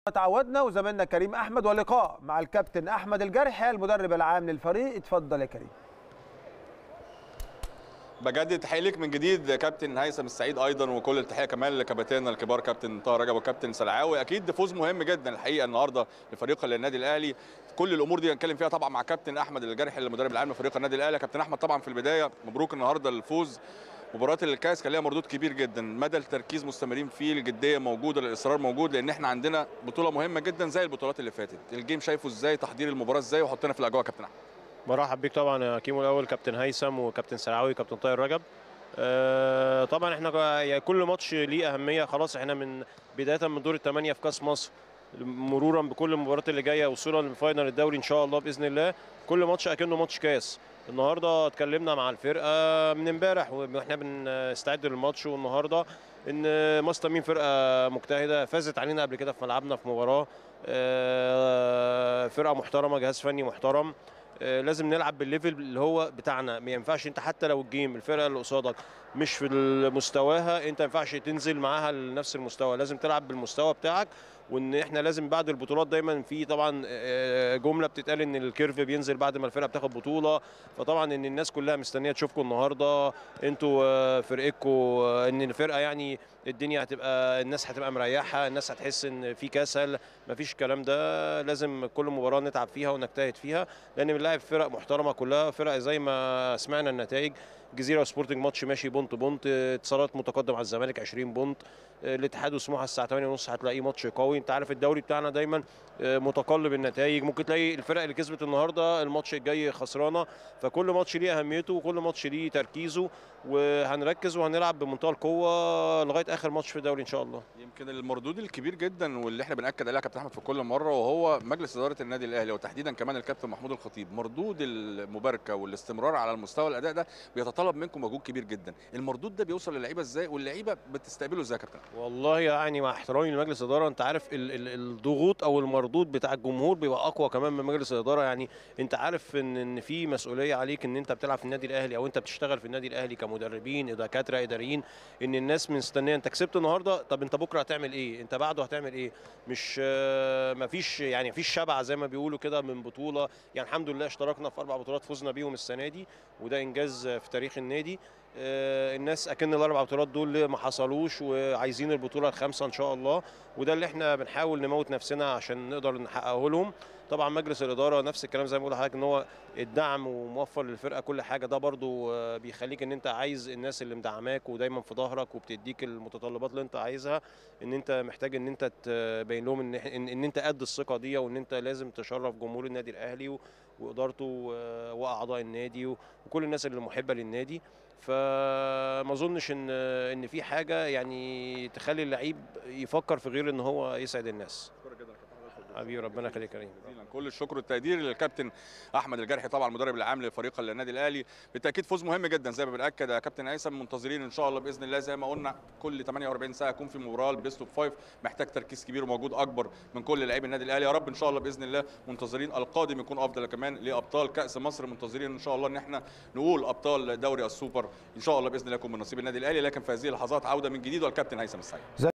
تعودنا وزميلنا كريم احمد ولقاء مع الكابتن احمد الجرحي المدرب العام للفريق اتفضل يا كريم بجدد تحيه ليك من جديد كابتن هيثم السعيد ايضا وكل التحيه كمان لكباتننا الكبار كابتن طاهر رجب وكابتن سلعاوي اكيد فوز مهم جدا الحقيقه النهارده لفريق النادي الاهلي كل الامور دي هنتكلم فيها طبعا مع كابتن احمد الجرحي المدرب العام لفريق النادي الاهلي كابتن احمد طبعا في البدايه مبروك النهارده الفوز مباراة الكاس كان ليها مردود كبير جدا مدى التركيز مستمرين فيه الجدية موجودة الاصرار موجود لان احنا عندنا بطولة مهمة جدا زي البطولات اللي فاتت الجيم شايفه ازاي تحضير المباراة ازاي وحطنا في الاجواء كابتن احمد برحب بيك طبعا يا كيمو الاول كابتن هيثم وكابتن سلعاوي وكابتن طاهر رجب آه، طبعا احنا يعني كل ماتش ليه اهميه خلاص احنا من بدايه من دور الثمانيه في كاس مصر مرورا بكل المباريات اللي جايه وصولا لفاينل الدوري ان شاء الله باذن الله كل ماتش اكنه ماتش كاس النهارده اتكلمنا مع الفرقه من امبارح واحنا بنستعد للماتش والنهارده ان ماستر مين فرقه مجتهده فازت علينا قبل كده في ملعبنا في مباراه آه، فرقه محترمه جهاز فني محترم آه، لازم نلعب بالليفل اللي هو بتاعنا ما ينفعش انت حتى لو الجيم الفرقه اللي قصادك مش في مستواها انت ما ينفعش تنزل معاها لنفس المستوى لازم تلعب بالمستوى بتاعك وان احنا لازم بعد البطولات دايما في طبعا آه، جمله بتتقال ان الكيرف بينزل بعد ما الفرقه بتاخد بطوله فطبعا ان الناس كلها مستنيه تشوفكم النهارده انتوا آه، فرقتكم آه، ان الفرقه يعني الدنيا هتبقى الناس هتبقى مريحه الناس هتحس ان في كسل مفيش الكلام ده لازم كل مباراه نتعب فيها ونجتهد فيها لان بنلاعب فرق محترمه كلها فرق زي ما سمعنا النتائج جزيره وسبورتنج ماتش ماشي بونت بونت اتصالات متقدم على الزمالك 20 بونت الاتحاد وسموحه الساعه 8:30 هتلاقيه ماتش قوي انت عارف الدوري بتاعنا دايما متقلب النتائج ممكن تلاقي الفرق اللي كسبت النهارده الماتش الجاي خسرانه فكل ماتش ليه اهميته وكل ماتش ليه تركيزه وهنركز وهنلعب بمنتهى القوه لغايه اخر ماتش في الدوري ان شاء الله يمكن المردود الكبير جدا واللي احنا بناكد عليه يا كابتن احمد في كل مره وهو مجلس اداره النادي الاهلي وتحديدا كمان الكابتن محمود الخطيب مردود المباركه والاستمرار على المستوى الاداء ده بيتطلب منكم مجهود كبير جدا المردود ده بيوصل للعيبه ازاي واللعيبه بتستقبله ازاي يا كابتن والله يعني مع احترامي لمجلس الاداره انت عارف ال ال الضغوط او المردود بتاع الجمهور بيبقى اقوى كمان من مجلس الاداره يعني انت عارف ان ان في مسؤوليه عليك ان انت بتلعب في النادي الاهلي او انت بتشتغل في النادي الاهلي كمدربين دكاتره اداريين ان الناس مستنيه انت كسبت النهارده طب انت بكره هتعمل ايه انت بعده هتعمل ايه مش ما فيش يعني مفيش شبع زي ما بيقولوا كده من بطوله يعني الحمد لله اشتركنا في اربع بطولات فزنا بيهم السنه دي وده انجاز في تاريخ النادي آه، الناس اكن الاربع بطولات دول ما حصلوش وعايزين البطوله الخامسه ان شاء الله وده اللي احنا بنحاول نموت نفسنا عشان نقدر نحققه لهم طبعا مجلس الاداره نفس الكلام زي ما بقول لحضرتك ان هو الدعم وموفر للفرقه كل حاجه ده برضو آه، بيخليك ان انت عايز الناس اللي مدعماك ودايما في ظهرك وبتديك المتطلبات اللي انت عايزها ان انت محتاج ان انت تبين لهم ان ان, إن انت قد الثقه دي وان انت لازم تشرف جمهور النادي الاهلي و- وادارته و- واعضاء النادي و- وكل الناس اللي محبه للنادي فما اظنش ان ان في حاجه يعني تخلي اللعيب يفكر في غير ان هو يسعد الناس حبيبي ربنا يخليك يا كريم جزيلا كل الشكر والتقدير للكابتن احمد الجرحي طبعا المدرب العام لفريق النادي الاهلي بالتاكيد فوز مهم جدا زي ما بناكد يا كابتن هيثم منتظرين ان شاء الله باذن الله زي ما قلنا كل 48 ساعه يكون في مباراه البيست اوف فايف محتاج تركيز كبير وموجود اكبر من كل لاعبي النادي الاهلي يا رب ان شاء الله باذن الله منتظرين القادم يكون افضل كمان لابطال كاس مصر منتظرين ان شاء الله ان احنا نقول ابطال دوري السوبر ان شاء الله باذن الله يكون من نصيب النادي الاهلي لكن في هذه اللحظات عوده من جديد والكابتن هيثم السعيد